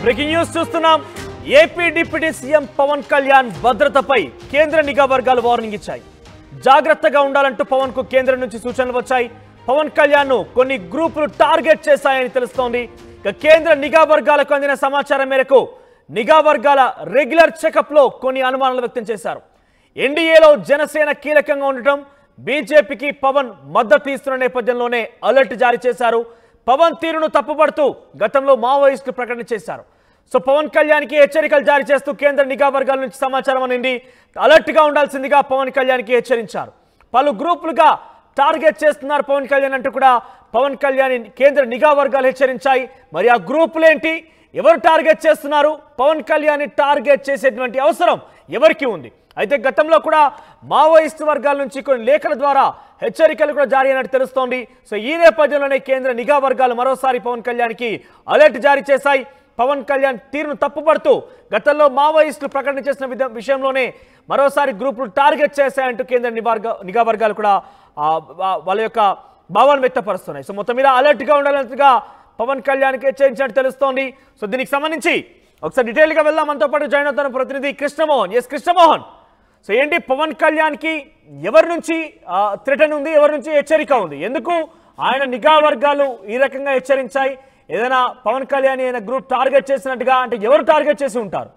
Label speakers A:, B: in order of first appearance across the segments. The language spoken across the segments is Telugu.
A: బ్రేకింగ్ న్యూస్ చూస్తున్నాం AP deputy CM Pawan Kalyan భద్రతపై కేంద్ర నిఘా వర్గాలు వార్నింగ్ ఇచ్చాయి జాగ్రత్తగా ఉండాలంటూ పవన్ కు కేంద్రం నుంచి సూచనలు వచ్చాయి పవన్ కళ్యాణ్ ను కొన్ని గ్రూపులు టార్గెట్ చేశాయని తెలుస్తోంది ఇక కేంద్ర నిఘా వర్గాలకు అందిన సమాచారం మేరకు నిఘా వర్గాల రెగ్యులర్ చెకప్ లో కొన్ని అనుమానాలు వ్యక్తం చేశారు ఎన్డీఏలో జనసేన కీలకంగా ఉండటం బీజేపీకి పవన్ మద్దతు ఇస్తున్న నేపథ్యంలోనే అలర్ట్ జారీ చేశారు పవన్ తీరును తప్పుపడుతూ గతంలో మావోయిస్టులు ప్రకటన చేశారు సో పవన్ కళ్యాణ్కి హెచ్చరికలు జారీ చేస్తూ కేంద్ర నిఘా వర్గాల నుంచి సమాచారం అందింది అలర్ట్గా ఉండాల్సిందిగా పవన్ కళ్యాణ్కి హెచ్చరించారు పలు గ్రూపులుగా టార్గెట్ చేస్తున్నారు పవన్ కళ్యాణ్ అంటూ కూడా పవన్ కళ్యాణ్ కేంద్ర నిఘా వర్గాలు హెచ్చరించాయి మరి ఆ గ్రూపులేంటి ఎవరు టార్గెట్ చేస్తున్నారు పవన్ కళ్యాణ్ టార్గెట్ చేసేటువంటి అవసరం ఎవరికి ఉంది అయితే గతంలో కూడా మావోయిస్టు వర్గాల నుంచి కొన్ని లేఖల ద్వారా హెచ్చరికలు కూడా జారీ అయినట్టు తెలుస్తోంది సో ఈ నేపథ్యంలోనే కేంద్ర నిఘా వర్గాలు మరోసారి పవన్ కళ్యాణ్కి అలర్ట్ జారీ చేశాయి పవన్ కళ్యాణ్ తీరును తప్పుపడుతూ గతంలో మావోయిస్టులు ప్రకటన చేసిన విధ- విషయంలోనే మరోసారి గ్రూపులు టార్గెట్ చేశాయంటూ కేంద్ర నివర్గ నిఘా వర్గాలు కూడా ఆ, వా- వాళ్ళ యొక్క భావాన్ని వ్యక్తపరుస్తున్నాయి సో మొత్తం మీద అలర్ట్గా ఉండాలన్నట్టుగా పవన్ కళ్యాణ్కి హెచ్చరించినట్టు తెలుస్తోంది సో దీనికి సంబంధించి ఒకసారి డీటెయిల్గా వెళ్దాం మనతో పాటు జాయిన్ అవుతున్న ప్రతినిధి కృష్ణమోహన్ ఎస్ కృష్ణమోహన్ సో ఏంటి పవన్ కళ్యాణ్కి ఎవరి నుంచి థ్రెటన్ ఉంది ఎవరి నుంచి హెచ్చరిక ఉంది ఎందుకు ఆయన నిఘా వర్గాలు ఈ రకంగా హెచ్చరించాయి ఏదైనా పవన్ కళ్యాణ్ ఏదైనా గ్రూప్ టార్గెట్ చేసినట్టుగా అంటే ఎవరు టార్గెట్ చేసి ఉంటారు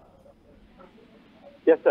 B: ఎస్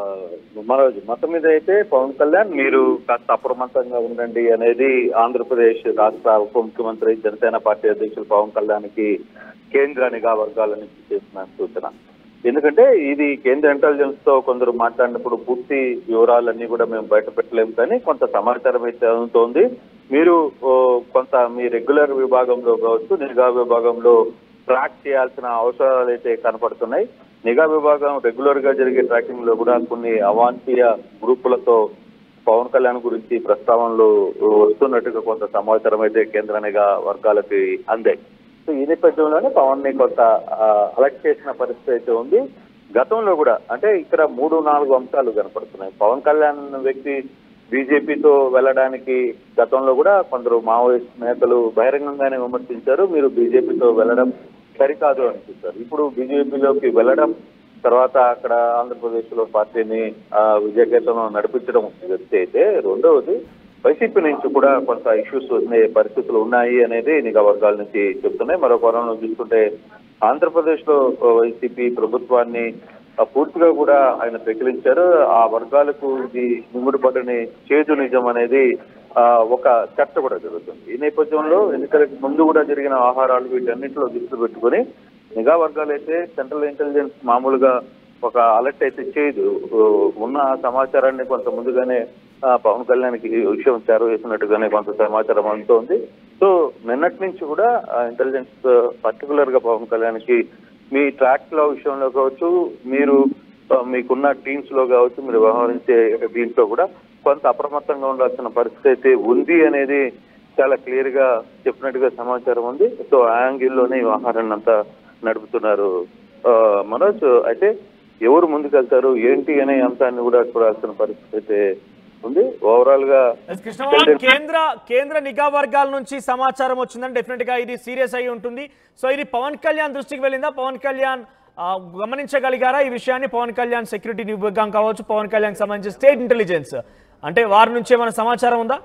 B: మనోజ్ మొత్తం మీద అయితే పవన్ కళ్యాణ్ మీరు కాస్త అప్రమత్తంగా ఉండండి అనేది ఆంధ్రప్రదేశ్ రాష్ట్ర ఉప ముఖ్యమంత్రి జనసేన పార్టీ అధ్యక్షులు పవన్ కళ్యాణ్ కి కేంద్ర నిఘా వర్గాల నుంచి చేసిన సూచన ఎందుకంటే ఇది కేంద్ర ఇంటెలిజెన్స్ తో కొందరు మాట్లాడినప్పుడు పూర్తి వివరాలన్నీ కూడా మేము బయట పెట్టలేము కానీ కొంత సమాచారం అయితే అందుతోంది మీరు ఓ, కొంత మీ రెగ్యులర్ విభాగంలో కావచ్చు నిఘా విభాగంలో ట్రాక్ చేయాల్సిన అవసరాలు అయితే కనపడుతున్నాయి నిఘా విభాగం రెగ్యులర్ గా జరిగే ట్రాకింగ్ లో కూడా కొన్ని అవాంఛనీయ గ్రూపులతో పవన్ కళ్యాణ్ గురించి ప్రస్తావనలు వస్తున్నట్టుగా కొంత సమాచారం అయితే కేంద్ర నిఘా వర్గాలకి అందాయి సో ఈ నేపథ్యంలోనే పవన్ ని కొంత అలర్ట్ చేసిన పరిస్థితి అయితే ఉంది గతంలో కూడా అంటే ఇక్కడ మూడు నాలుగు అంశాలు కనపడుతున్నాయి పవన్ కళ్యాణ్ వ్యక్తి బీజేపీతో వెళ్ళడానికి గతంలో కూడా కొందరు మావోయిస్ట్ నేతలు బహిరంగంగానే విమర్శించారు మీరు బీజేపీతో వెళ్ళడం సరికాదు అనిపిస్తారు ఇప్పుడు బీజేపీలోకి వెళ్ళడం తర్వాత అక్కడ ఆంధ్రప్రదేశ్ లో పార్టీని ఆ, విజయకేతనం నడిపించడం వ్యక్తి అయితే రెండవది వైసీపీ నుంచి కూడా కొంత ఇష్యూస్ వచ్చే పరిస్థితులు ఉన్నాయి అనేది నిఘా వర్గాల నుంచి చెప్తున్నాయి మరో కోణంలో చూసుకుంటే ఆంధ్రప్రదేశ్ లో వైసీపీ ప్రభుత్వాన్ని ఆ, పూర్తిగా కూడా ఆయన ప్రకటించారు ఆ వర్గాలకు ఇది మింగుడుపడని చేదు నిజం అనేది ఆ, ఒక చర్చ కూడా జరుగుతుంది ఈ నేపథ్యంలో ఎన్నికలకు ముందు కూడా జరిగిన ఆహారాలు వీటన్నిటిలో దృష్టి పెట్టుకుని నిఘా వర్గాలు అయితే సెంట్రల్ ఇంటెలిజెన్స్ మామూలుగా ఒక అలర్ట్ అయితే చేయదు ఓ, ఉన్న సమాచారాన్ని కొంత ముందుగానే ఆ, పవన్ కళ్యాణ్కి ఈ విషయం చేరవేసినట్టుగానే కొంత సమాచారం అందుతోంది సో నిన్నటి నుంచి కూడా ఇంటెలిజెన్స్ పర్టికులర్ గా పవన్ కళ్యాణ్కి మీ ట్రాక్ లో విషయంలో కావచ్చు మీరు ఆ, మీకున్న టీమ్స్ లో కావచ్చు మీరు వ్యవహరించే దీంట్లో కూడా కొంత అప్రమత్తంగా ఉండాల్సిన పరిస్థితి అయితే ఉంది అనేది చాలా క్లియర్ గా చెప్పినట్టుగా సమాచారం ఉంది సో ఆ యాంగిల్లోనే ఈ వ్యవహారాన్ని అంతా నడుపుతున్నారు ఆ, మనోజ్ అయితే ఎవరు ముందుకెళ్తారు ఏంటి అనే అంశాన్ని కూడా చూడాల్సిన పరిస్థితి అయితే ఉంది ఓవరాల్ గా
A: ఎస్ కృష్ణమోహన్ కేంద్ర కేంద్ర నిఘా వర్గాల నుంచి సమాచారం వచ్చిందని డెఫినెట్ గా ఇది సీరియస్ అయి ఉంటుంది సో ఇది పవన్ కళ్యాణ్ దృష్టికి వెళ్ళిందా పవన్ కళ్యాణ్ ఆ, గమనించగలిగారా ఈ విషయాన్ని పవన్ కళ్యాణ్ సెక్యూరిటీ విభాగం కావచ్చు పవన్ కళ్యాణ్ సంబంధించి స్టేట్ ఇంటెలిజెన్స్ అంటే వారి నుంచి ఏమైనా సమాచారం ఉందా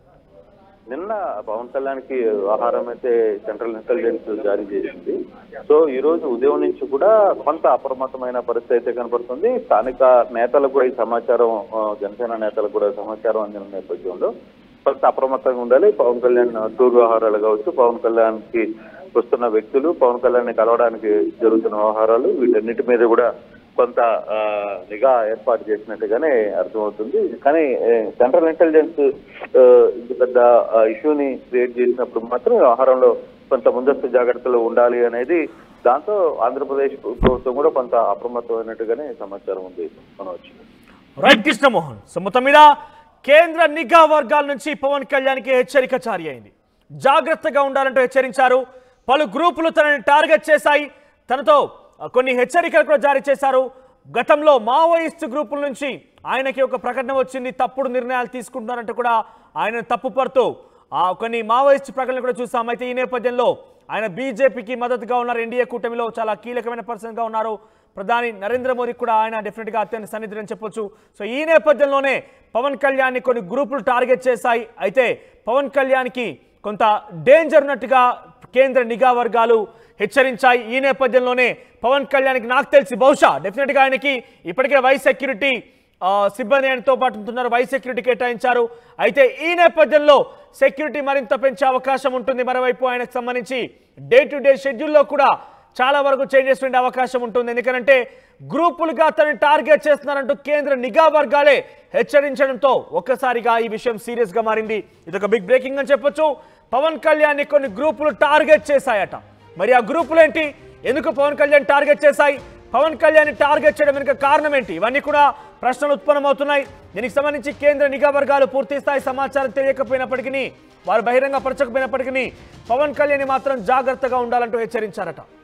B: నిన్న పవన్ కళ్యాణ్ కి ఆహారం అయితే సెంట్రల్ ఇంటెలిజెన్స్ జారీ చేసింది సో ఈ రోజు ఉదయం నుంచి కూడా కొంత అప్రమత్తమైన పరిస్థితి అయితే కనపడుతుంది స్థానిక నేతలకు కూడా ఈ సమాచారం ఆ, జనసేన నేతలకు కూడా సమాచారం అందిన నేపథ్యంలో కొంత అప్రమత్తంగా ఉండాలి పవన్ కళ్యాణ్ టూర్ వ్యవహారాలు కావచ్చు పవన్ కళ్యాణ్ కి వస్తున్న వ్యక్తులు పవన్ కళ్యాణ్ ని కలవడానికి జరుగుతున్న వ్యవహారాలు వీటన్నిటి మీద కూడా కొంత ఆ, నిఘా ఏర్పాటు చేసినట్టుగానే అర్థమవుతుంది కానీ ఏ, సెంట్రల్ ఇంటెలిజెన్స్ ఆ, ఇంత పెద్ద ఆ, ఇష్యూని క్రియేట్ చేసినప్పుడు మాత్రం వ్యవహారంలో కొంత ముందస్తు జాగ్రత్తలు ఉండాలి అనేది దాంతో ఆంధ్రప్రదేశ్ ప్రభుత్వం కూడా కొంత అప్రమత్తమైనట్టుగానే సమాచారం ఉంది మనవచ్చు
A: రైట్ కృష్ణమోహన్ సో మొత్తం మీద కేంద్ర నిఘా వర్గాల నుంచి పవన్ కళ్యాణ్కి హెచ్చరిక జారీ అయింది జాగ్రత్తగా ఉండాలంటూ హెచ్చరించారు పలు గ్రూపులు తనని టార్గెట్ చేశాయి తనతో ఆ, కొన్ని హెచ్చరికలు కూడా జారీ చేశారు గతంలో మావోయిస్ట్ గ్రూపుల నుంచి ఆయనకి ఒక ప్రకటన వచ్చింది తప్పుడు నిర్ణయాలు తీసుకుంటున్నారంటూ కూడా ఆయన తప్పుపడుతూ ఆ కొన్ని మావోయిస్ట్ ప్రకటనలు కూడా చూసాం అయితే ఈ నేపథ్యంలో ఆయన బీజేపీకి మద్దతుగా ఉన్నారు ఎన్డీఏ కూటమిలో చాలా కీలకమైన పర్సన్గా ఉన్నారు ప్రధాని నరేంద్ర మోదీ కూడా ఆయన డెఫినెట్గా అత్యంత సన్నిధిని చెప్పొచ్చు సో ఈ నేపథ్యంలోనే పవన్ కళ్యాణ్ని కొన్ని గ్రూపులు టార్గెట్ చేశాయి అయితే పవన్ కళ్యాణ్కి కొంత డేంజర్ ఉన్నట్టుగా కేంద్ర నిఘా వర్గాలు హెచ్చరించాయి ఈ నేపథ్యంలోనే పవన్ కళ్యాణ్కి నాకు తెలిసి బహుశా డెఫినెట్గా ఆయనకి ఇప్పటికే వైస్ సెక్యూరిటీ ఆ, సిబ్బంది ఆయనతో పాటు ఉంటున్నారు వైస్ సెక్యూరిటీ కేటాయించారు అయితే ఈ నేపథ్యంలో సెక్యూరిటీ మరింత పెంచే అవకాశం ఉంటుంది మరోవైపు ఆయనకు సంబంధించి డే టు డే షెడ్యూల్లో కూడా చాలా వరకు చేంజెస్ ఉండే అవకాశం ఉంటుంది ఎందుకంటే గ్రూపులుగా తనని టార్గెట్ చేస్తున్నారంటూ కేంద్ర నిఘా వర్గాలే హెచ్చరించడంతో ఒక్కసారిగా ఈ విషయం సీరియస్ గా మారింది ఇది ఒక బిగ్ బ్రేకింగ్ అని చెప్పొచ్చు పవన్ కళ్యాణ్ ని కొన్ని గ్రూపులు టార్గెట్ చేశాయట మరి ఆ గ్రూపులు ఏంటి ఎందుకు పవన్ కళ్యాణ్ టార్గెట్ చేశాయి పవన్ కళ్యాణ్ టార్గెట్ చేయడం వెనుక కారణం ఏంటి ఇవన్నీ కూడా ప్రశ్నలు ఉత్పన్నమవుతున్నాయి దీనికి సంబంధించి కేంద్ర నిఘా వర్గాలు పూర్తి స్థాయి సమాచారం తెలియకపోయినప్పటికీ వారు బహిరంగ పరచకపోయినప్పటికీ పవన్ కళ్యాణ్ మాత్రం జాగ్రత్తగా ఉండాలంటూ హెచ్చరించారట